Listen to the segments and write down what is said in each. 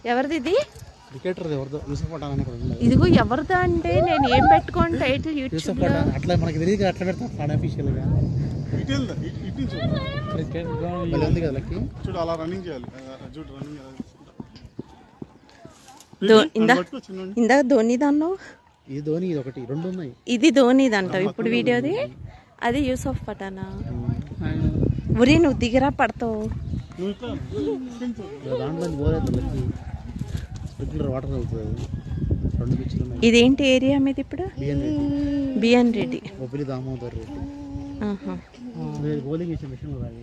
ఎవరిది ఇది క్రికెటర్ ఎవరిదో యూసఫ్ పఠాన్ అని కూడా ఉండదు ఇదిగో ఎవరిదా అంటే నేను ఏం పెట్టుకోను టైటిల్ యూసఫ్ యూట్యూబ్ లో పఠాన్ అట్లా మనకి తెలియదు కదా, అట్లా పెడతాం అన్అఫీషియల్గా ఇటు వెళ్దా ఇటు ఇటు నుంచి చూడు. క్రికెట్ భలే ఉంది కదా లక్కి చూడు అలా రన్నింగ్ చేయాలి ఆ, చూడు రన్నింగ్ ఎలా చేస్తుందో. దో- ఇది, ఇందా అది పట్టుకో చిన్నోడిని. ఇందాక ధోని దాన్నో ఇది ధోని ఇది ఒకటి రెండు ఉన్నాయి ఇది ధోనిది అంటావు ఇప్పుడు వీడియోది అది యూసఫ్ పఠానా ఉరి నువ్వు దిగిరా పడతావు నువ్వు ఇట్లా ఇటు నుంచి చూడు. దాంట్లో పోలేదు లక్కి స్ప్రింక్లర్ వాటర్ అవుతుంది రెండు పిచ్చులు ఉన్నాయి ఇదేంటి ఏరియా మీద ఇప్పుడు బిఎన్ రెడ్డి బిఎన్ రెడ్డి బొబ్బిలి దామోదర్ రెడ్డి ఆహా. మీరు బౌలింగ్ ఇచ్చే మిషన్ రాయి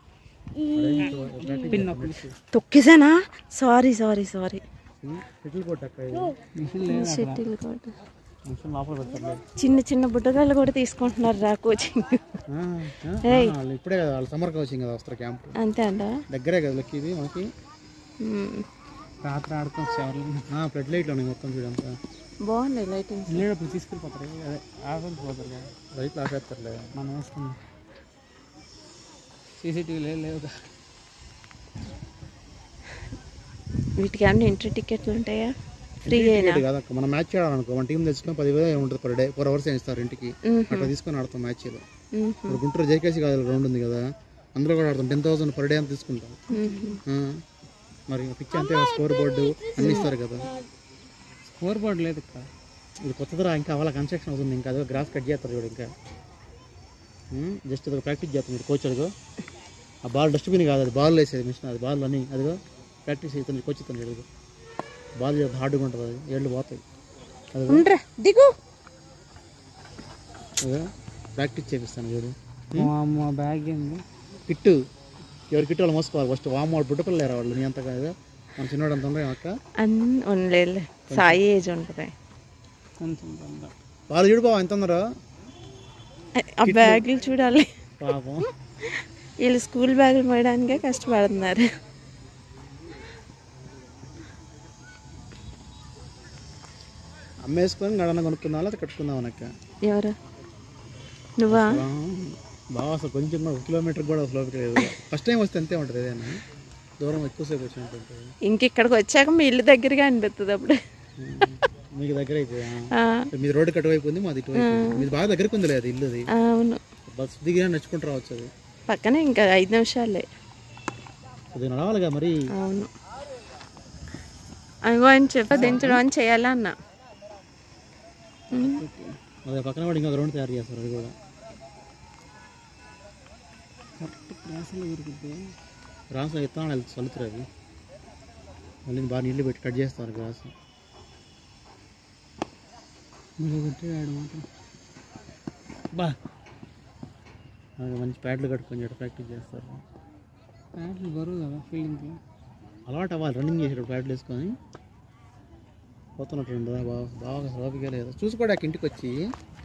తొక్కేసానా sorry sorry sorry shuttle court అక్క షటిల్ కూడా మిషన్ లోపల పెడతారు చిన్న చిన్న బుట్టగాళ్ళు కూడా తీసుకుంటున్నారు రా కోచింగ్ ఏయ్. వాళ్ళు ఇప్పుడే కదా వాళ్ళు సమ్మర్ కోచింగ్ కదా వస్తారు క్యాంప్ అంతే అంట దగ్గరే కదా లక్కి ఇది మనకి రాత్రి ఆడుకోవచ్చు ఫ్లడ్ లైట్లు ఉన్నాయి మొత్తం చూడంతా బాగున్నాయి లైటింగ్ వెళ్ళేటప్పుడు తీసుకెళ్ళిపోతారు అదే ఆఫీస్ పోతారు కదా లైట్లు ఆపేస్తారులే మనం వేసుకున్నాం సీసీటీవీ లేవు వీటికి అన్ని ఎంట్రీ టికెట్లు ఉంటాయా ఫ్రీ అయినా టికెట్ కాదు అక్క మనం మ్యాచ్ ఆడాలనుకో మన టీం తెచ్చుకుని పదివేలు ఉంటుంది పర్ డే ఫోర్ అవర్స్ ఇస్తారు ఇంటికి అట్లా తీసుకొని ఆడతాం మ్యాచ్ ఇప్పుడు గుంటూరు జేకేసీ కాదు గ్రౌండ్ ఉంది కదా అందులో కూడా ఆడతాం టెన్ థౌసండ్ పర్ డే అని తీసుకుంటాం ఆ, మరి పిచ్ అంతే స్కోర్ బోర్డు అన్ని ఇస్తారు కదా స్కోర్ బోర్డు లేదు ఇక్కడ ఇది కొత్తదిరా ఇంకా అవ్వాలి కన్స్ట్రక్షన్ అవుతుంది ఇంకా అదో గ్రాస్ కట్ చేస్తారు చూడు ఇంకా జస్ట్ అదొక ప్రాక్టీస్ చేస్తుంది కోచ్ అదిగో ఆ బాల్ డస్ట్బిన్ కాదు అది బాల్ వేసేది మిషన్ అది బాల్ అని అదిగో ప్రాక్టీస్ అవుతుంది కోచ్ ఇస్తుంది అదిగో బాల్ హార్డ్గా ఉంటుంది అది ఏళ్ళు పోతాయి అదిగో ఉండ్రా దిగు అదిగో ప్రాక్టీస్ చేపిస్తాను చూడు మా బ్యాగ్ ఏంది కిట్టు ఎవరి కిట్టు వాళ్ళు మోసుకోవాలి ఫస్ట్ వామ్ వాడు బుట్టపిల్లలేరా వాళ్ళు నీ అంత కాదు మన చిన్నవాడు అంత ఉన్నాయి అక్క అన్ని ఉండలే సాయి ఏజ్ ఉంటుంది కొంచెం తొందర వాళ్ళు చూడు బావ ఎంత ఉన్నారో ఆ బ్యాగులు చూడాలి పాపం వీళ్ళు స్కూల్ బ్యాగులు మోయడానికే కష్టపడుతున్నారు అమ్మేసుకొని గడన కొనుక్కుందాం లేదా కట్టుకుందాం అక్క ఎవరు నువ్వా బాగా అసలు కొంచెం కూడా ఒక కిలోమీటర్ కూడా అసలు ఓపిక లేదు ఫస్ట్ టైం వస్తే అంతే ఉంటుంది ఏదైనా దూరం ఎక్కువసేపు వచ్చినట్టు ఇంక ఇక్కడికి వచ్చాక మీ ఇల్లు దగ్గరగా అనిపిస్తుంది అప్పుడు మీకు దగ్గర అయితే ఆ, మీది రోడ్డు కటువైపు ఉంది మాది ఇటువైపు ఉంది. మీది బాగా దగ్గరకు ఉంది లేదు ఇల్లు అది అవును బస్ దిగినా నడుచుకుంటూ రావచ్చు అది పక్కనే ఇంకా ఐదు నిమిషాలే అది నడవాలిగా మరి అవును అదిగో అని చెప్పి దించడం అని చేయాలా అన్న అదే పక్కన కూడా ఇంకా గ్రౌండ్ తయారు చేస్తారు అది కూడా కరెక్ట్ క్లాసులు దొరుకుతుంది గ్రాస్ విత్తనాలు చల్లుతారు అవి మళ్ళీ బాగా నీళ్ళు పెట్టి కట్ చేస్తారు గ్రాస్ మీరు కొట్టేవాడు మాత్రం బా అలాగే మంచి ప్యాడ్లు కట్టుకొని చెట్టు ప్రాక్టీస్ చేస్తారు ప్యాంట్లు బరువు కదా ఫీల్డింగ్కి అలవాటు అవ్వాలి రన్నింగ్ చేసేటప్పుడు ప్యాడ్లు వేసుకొని పోతున్నట్టు ఉండదా బాగా బాగా ఓపిక లేదు చూసుకోవడానికి ఇంటికి వచ్చి